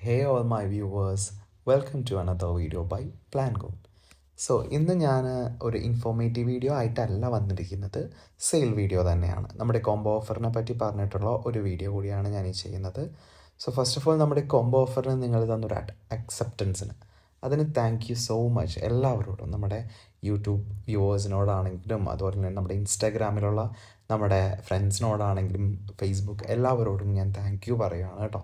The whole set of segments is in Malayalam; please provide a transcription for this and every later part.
Hey all my viewers, welcome to another video by Plan Goal. So ഇന്ന് ഞാൻ ഒരു ഇൻഫോർമേറ്റീവ് വീഡിയോ ആയിട്ടല്ല വന്നിരിക്കുന്നത് സെയിൽ വീഡിയോ തന്നെയാണ് നമ്മുടെ കോംബോ ഓഫറിനെ പറ്റി പറഞ്ഞിട്ടുള്ള ഒരു വീഡിയോ കൂടിയാണ് ഞാൻ ഈ ചെയ്യുന്നത് സോ ഫസ്റ്റ് ഓഫ് ഓൾ നമ്മുടെ കോംബോ ഓഫറിന് നിങ്ങൾ തന്നൊരു അക്സെപ്റ്റൻസിന് അതിന് താങ്ക് യു സോ മച്ച് എല്ലാവരോടും നമ്മുടെ യൂട്യൂബ് വ്യൂവേഴ്സിനോടാണെങ്കിലും അതുപോലെ തന്നെ നമ്മുടെ ഇൻസ്റ്റാഗ്രാമിലുള്ള നമ്മുടെ ഫ്രണ്ട്സിനോടാണെങ്കിലും ഫേസ്ബുക്ക് എല്ലാവരോടും ഞാൻ താങ്ക് യു പറയുകയാണ് കേട്ടോ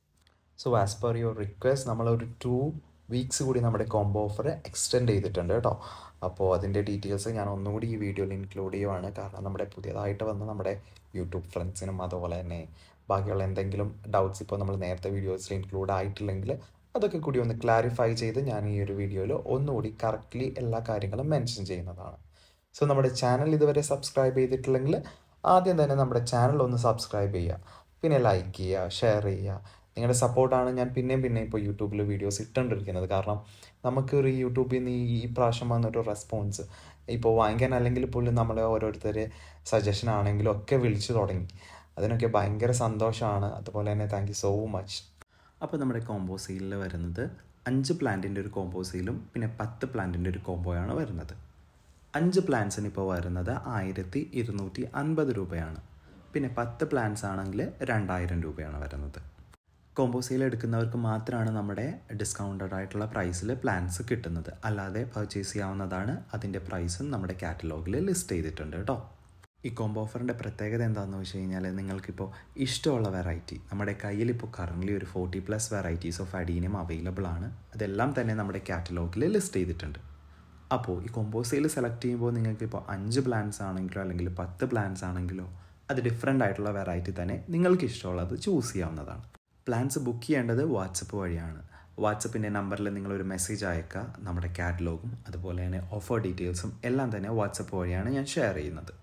so as per your request നമ്മളൊരു ടു വീക്സ് കൂടി നമ്മുടെ കോംബോ ഓഫർ എക്സ്റ്റെൻഡ് ചെയ്തിട്ടുണ്ട് കേട്ടോ അപ്പോൾ അതിൻ്റെ ഡീറ്റെയിൽസ് ഞാൻ ഒന്നുകൂടി ഈ വീഡിയോയിൽ ഇൻക്ലൂഡ് ചെയ്യുവാണ് കാരണം നമ്മുടെ പുതിയതായിട്ട് വന്ന നമ്മുടെ യൂട്യൂബ് ഫ്രണ്ട്സിനും അതുപോലെ തന്നെ ബാക്കിയുള്ള എന്തെങ്കിലും ഡൗട്ട്സ് ഇപ്പോൾ നമ്മൾ നേരത്തെ വീഡിയോസിൽ ഇൻക്ലൂഡ് ആയിട്ടില്ലെങ്കിൽ അതൊക്കെ കൂടി ഒന്ന് ക്ലാരിഫൈ ചെയ്ത് ഞാൻ ഈ ഒരു വീഡിയോയിൽ ഒന്നുകൂടി കറക്റ്റ്ലി എല്ലാ കാര്യങ്ങളും മെൻഷൻ ചെയ്യുന്നതാണ് സോ നമ്മുടെ ചാനൽ ഇതുവരെ സബ്സ്ക്രൈബ് ചെയ്തിട്ടില്ലെങ്കിൽ ആദ്യം തന്നെ നമ്മുടെ ചാനൽ ഒന്ന് സബ്സ്ക്രൈബ് ചെയ്യുക പിന്നെ ലൈക്ക് ചെയ്യുക ഷെയർ ചെയ്യുക നിങ്ങളുടെ സപ്പോർട്ടാണ് ഞാൻ പിന്നെയും പിന്നെയും ഇപ്പോൾ യൂട്യൂബിൽ വീഡിയോസ് ഇട്ടുകൊണ്ടിരിക്കുന്നത് കാരണം നമുക്ക് ഒരു യൂട്യൂബിൽ നിന്ന് ഈ ഈ പ്രാവശ്യം വന്നൊരു റെസ്പോൺസ് ഇപ്പോൾ വാങ്ങിക്കാൻ അല്ലെങ്കിൽ പോലും നമ്മളെ ഓരോരുത്തർ സജഷൻ ആണെങ്കിലും ഒക്കെ വിളിച്ചു തുടങ്ങി അതിനൊക്കെ ഭയങ്കര സന്തോഷമാണ് അതുപോലെ തന്നെ താങ്ക് യു സോ മച്ച് അപ്പോൾ നമ്മുടെ കോംബോ സെയിലിൽ വരുന്നത് അഞ്ച് പ്ലാന്റിൻ്റെ ഒരു കോംബോ സെയിലും പിന്നെ പത്ത് പ്ലാന്റിൻ്റെ ഒരു കോംബോയാണ് വരുന്നത് അഞ്ച് പ്ലാൻസിന് ഇപ്പോൾ വരുന്നത് ആയിരത്തി ഇരുന്നൂറ്റി അൻപത് രൂപയാണ് പിന്നെ പത്ത് പ്ലാൻസ് ആണെങ്കിൽ രണ്ടായിരം രൂപയാണ് വരുന്നത് കോംബോ സെയിൽ എടുക്കുന്നവർക്ക് മാത്രമാണ് നമ്മുടെ ഡിസ്കൗണ്ടഡ് ആയിട്ടുള്ള പ്രൈസിൽ പ്ലാൻസ് കിട്ടുന്നത് അല്ലാതെ പർച്ചേസ് ചെയ്യാവുന്നതാണ് അതിൻ്റെ പ്രൈസും നമ്മുടെ കാറ്റലോഗിൽ ലിസ്റ്റ് ചെയ്തിട്ടുണ്ട് കേട്ടോ ഈ കോംബോ ഓഫറിൻ്റെ പ്രത്യേകത എന്താണെന്ന് വെച്ച് കഴിഞ്ഞാൽ നിങ്ങൾക്കിപ്പോൾ ഇഷ്ടമുള്ള വെറൈറ്റി നമ്മുടെ കയ്യിൽ ഇപ്പോൾ കറൻ്റ്ലി ഒരു forty plus varieties of adenium available ആണ് അതെല്ലാം തന്നെ നമ്മുടെ കാറ്റലോഗിൽ ലിസ്റ്റ് ചെയ്തിട്ടുണ്ട് അപ്പോൾ ഈ കോംബോ സെയിൽ സെലക്ട് ചെയ്യുമ്പോൾ നിങ്ങൾക്ക് ഇപ്പോൾ അഞ്ച് പ്ലാൻസ് ആണെങ്കിലോ അല്ലെങ്കിൽ പത്ത് പ്ലാൻസ് ആണെങ്കിലോ അത് ഡിഫറെൻ്റ് ആയിട്ടുള്ള വെറൈറ്റി തന്നെ നിങ്ങൾക്ക് ഇഷ്ടമുള്ളത് ചൂസ് ചെയ്യാവുന്നതാണ് പ്ലാൻസ് ബുക്ക് ചെയ്യേണ്ടത് വാട്സപ്പ് വഴിയാണ് വാട്സപ്പിൻ്റെ നമ്പറിൽ നിങ്ങളൊരു മെസ്സേജ് അയക്കുക നമ്മുടെ കാറ്റലോഗും അതുപോലെ തന്നെ ഓഫർ ഡീറ്റെയിൽസും എല്ലാം തന്നെ വാട്സപ്പ് വഴിയാണ് ഞാൻ ഷെയർ ചെയ്യുന്നത്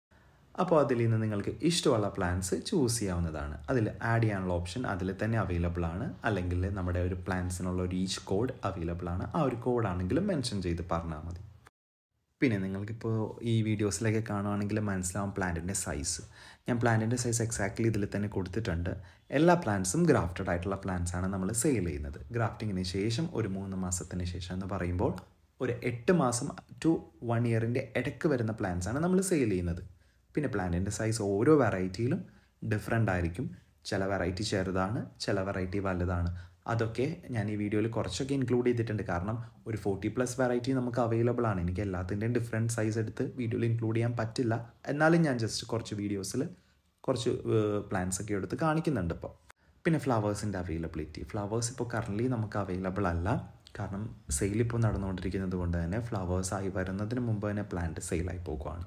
അപ്പോൾ അതിൽ നിന്ന് നിങ്ങൾക്ക് ഇഷ്ടമുള്ള പ്ലാൻസ് ചൂസ് ചെയ്യാവുന്നതാണ് അതിൽ ആഡ് ചെയ്യാനുള്ള ഓപ്ഷൻ അതിൽ തന്നെ അവൈലബിൾ ആണ് അല്ലെങ്കിൽ നമ്മുടെ ഒരു പ്ലാൻസിനുള്ള ഒരു ഈച്ച് കോഡ് അവൈലബിൾ ആണ് ആ ഒരു കോഡാണെങ്കിലും മെൻഷൻ ചെയ്ത് പറഞ്ഞാൽ മതി പിന്നെ നിങ്ങൾക്കിപ്പോൾ ഈ വീഡിയോസിലൊക്കെ കാണുവാണെങ്കിൽ മനസ്സിലാവും പ്ലാന്റിൻ്റെ സൈസ് ഞാൻ പ്ലാന്റിൻ്റെ സൈസ് എക്സാക്ട്ലി ഇതിൽ തന്നെ കൊടുത്തിട്ടുണ്ട് എല്ലാ പ്ലാന്റ്സും ഗ്രാഫ്റ്റഡ് ആയിട്ടുള്ള പ്ലാന്റ്സ് ആണ് നമ്മൾ സെയിൽ ചെയ്യുന്നത് ഗ്രാഫ്റ്റിങ്ങിന് ശേഷം ഒരു മൂന്ന് മാസത്തിന് ശേഷം എന്ന് പറയുമ്പോൾ ഒരു എട്ട് മാസം ടു വൺ ഇയറിൻ്റെ ഇടയ്ക്ക് വരുന്ന പ്ലാന്റ്സ് ആണ് നമ്മൾ സെയിൽ ചെയ്യുന്നത് പിന്നെ പ്ലാന്റിൻ്റെ സൈസ് ഓരോ വെറൈറ്റിയിലും ഡിഫറെൻ്റ് ആയിരിക്കും ചില വെറൈറ്റി ചെറുതാണ് ചില വെറൈറ്റി വലുതാണ് അതൊക്കെ ഞാൻ ഈ വീഡിയോയിൽ കുറച്ചൊക്കെ ഇൻക്ലൂഡ് ചെയ്തിട്ടുണ്ട് കാരണം ഒരു ഫോർട്ടി പ്ലസ് വെറൈറ്റി നമുക്ക് അവൈലബിൾ ആണ് എനിക്ക് എല്ലാത്തിൻ്റെയും ഡിഫറെൻറ്റ് സൈസ് എടുത്ത് വീഡിയോയിൽ ഇൻക്ലൂഡ് ചെയ്യാൻ പറ്റില്ല എന്നാലും ഞാൻ ജസ്റ്റ് കുറച്ച് വീഡിയോസിൽ കുറച്ച് പ്ലാൻസ് ഒക്കെ എടുത്ത് കാണിക്കുന്നുണ്ട് ഇപ്പോൾ പിന്നെ ഫ്ലവേഴ്സിൻ്റെ അവൈലബിലിറ്റി ഫ്ലവേഴ്സ് ഇപ്പോൾ കറൻ്റ്ലി നമുക്ക് അവൈലബിൾ അല്ല കാരണം സെയിൽ ഇപ്പോൾ നടന്നുകൊണ്ടിരിക്കുന്നത് കൊണ്ട് തന്നെ ഫ്ലവേഴ്സ് ആയി വരുന്നതിന് മുമ്പ് തന്നെ പ്ലാന്റ് സെയിലായി പോകുവാണ്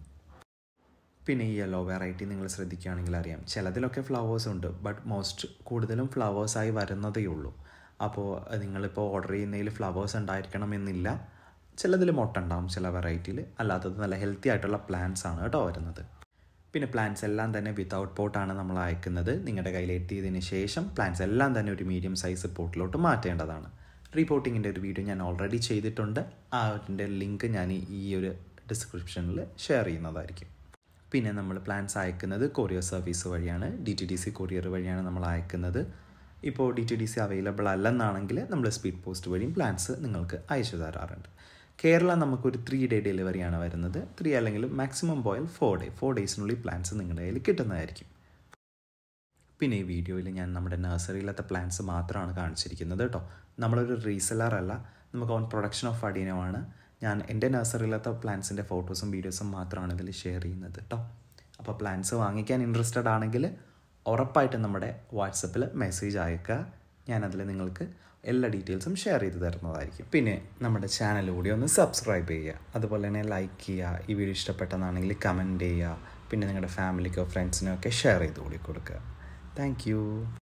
പിന്നെ ഈ യെല്ലോ വെറൈറ്റി നിങ്ങൾ ശ്രദ്ധിക്കുകയാണെങ്കിൽ അറിയാം ചിലതിലൊക്കെ ഫ്ലവേഴ്സ് ഉണ്ട് ബട്ട് മോസ്റ്റ് കൂടുതലും ഫ്ലവേഴ്സായി വരുന്നതേ ഉള്ളൂ അപ്പോൾ നിങ്ങളിപ്പോൾ ഓർഡർ ചെയ്യുന്നതിൽ ഫ്ലവേഴ്സ് ഉണ്ടായിരിക്കണമെന്നില്ല ചിലതിൽ മുട്ട ഉണ്ടാവും ചില വെറൈറ്റിയിൽ അല്ലാത്തത് നല്ല ഹെൽത്തി ആയിട്ടുള്ള പ്ലാന്റ്സ് ആണ് കേട്ടോ വരുന്നത് പിന്നെ പ്ലാന്റ്സ് എല്ലാം തന്നെ വിത്തൗട്ട് പോട്ടാണ് നമ്മൾ അയക്കുന്നത് നിങ്ങളുടെ കയ്യിൽ എത്തിയതിന് ശേഷം പ്ലാന്റ്സ് എല്ലാം തന്നെ ഒരു മീഡിയം സൈസ് പോട്ടിലോട്ട് മാറ്റേണ്ടതാണ് റീപോർട്ടിങ്ങിൻ്റെ ഒരു വീഡിയോ ഞാൻ ഓൾറെഡി ചെയ്തിട്ടുണ്ട് ആ അതിൻ്റെ ലിങ്ക് ഞാൻ ഈ ഒരു ഡിസ്ക്രിപ്ഷനിൽ ഷെയർ ചെയ്യുന്നതായിരിക്കും പിന്നെ നമ്മൾ പ്ലാൻസ് അയക്കുന്നത് കൊറിയർ സർവീസ് വഴിയാണ് D T D C courier വഴിയാണ് നമ്മൾ അയക്കുന്നത് ഇപ്പോൾ D T D C available അല്ലെന്നാണെങ്കിൽ നമ്മൾ സ്പീഡ് പോസ്റ്റ് വഴിയും പ്ലാൻസ് നിങ്ങൾക്ക് അയച്ചു തരാറുണ്ട് കേരള നമുക്കൊരു ത്രീ ഡേ ഡെലിവറിയാണ് വരുന്നത് ത്രീ അല്ലെങ്കിൽ മാക്സിമം പോയാൽ ഫോർ ഡേ ഫോർ ഡേയ്സിനുള്ളിൽ പ്ലാൻസ് നിങ്ങളുടെ കയ്യിൽ കിട്ടുന്നതായിരിക്കും പിന്നെ ഈ വീഡിയോയിൽ ഞാൻ നമ്മുടെ നഴ്സറിയിലത്തെ പ്ലാൻസ് മാത്രമാണ് കാണിച്ചിരിക്കുന്നത് കേട്ടോ നമ്മളൊരു റീസെലർ അല്ല നമുക്ക് ഓൺ പ്രൊഡക്ഷൻ ഓഫ് അടീനമാണ് ഞാൻ എൻ്റെ നഴ്സറിയിലത്തെ പ്ലാൻസിൻ്റെ ഫോട്ടോസും വീഡിയോസും മാത്രമാണ് ഇതിൽ ഷെയർ ചെയ്യുന്നത് കേട്ടോ അപ്പോൾ പ്ലാൻസ് വാങ്ങിക്കാൻ ഇൻട്രസ്റ്റഡ് ആണെങ്കിൽ ഉറപ്പായിട്ടും നമ്മുടെ വാട്സപ്പിൽ മെസ്സേജ് അയക്കുക ഞാനതിൽ നിങ്ങൾക്ക് എല്ലാ ഡീറ്റെയിൽസും ഷെയർ ചെയ്ത് തരുന്നതായിരിക്കും പിന്നെ നമ്മുടെ ചാനൽ കൂടി ഒന്ന് സബ്സ്ക്രൈബ് ചെയ്യുക അതുപോലെ തന്നെ ലൈക്ക് ചെയ്യുക ഈ വീഡിയോ ഇഷ്ടപ്പെട്ടെന്നാണെങ്കിൽ കമൻറ്റ് ചെയ്യുക പിന്നെ നിങ്ങളുടെ ഫാമിലിക്കോ ഫ്രണ്ട്സിനോ ഒക്കെ ഷെയർ ചെയ്ത് കൂടി കൊടുക്കുക താങ്ക്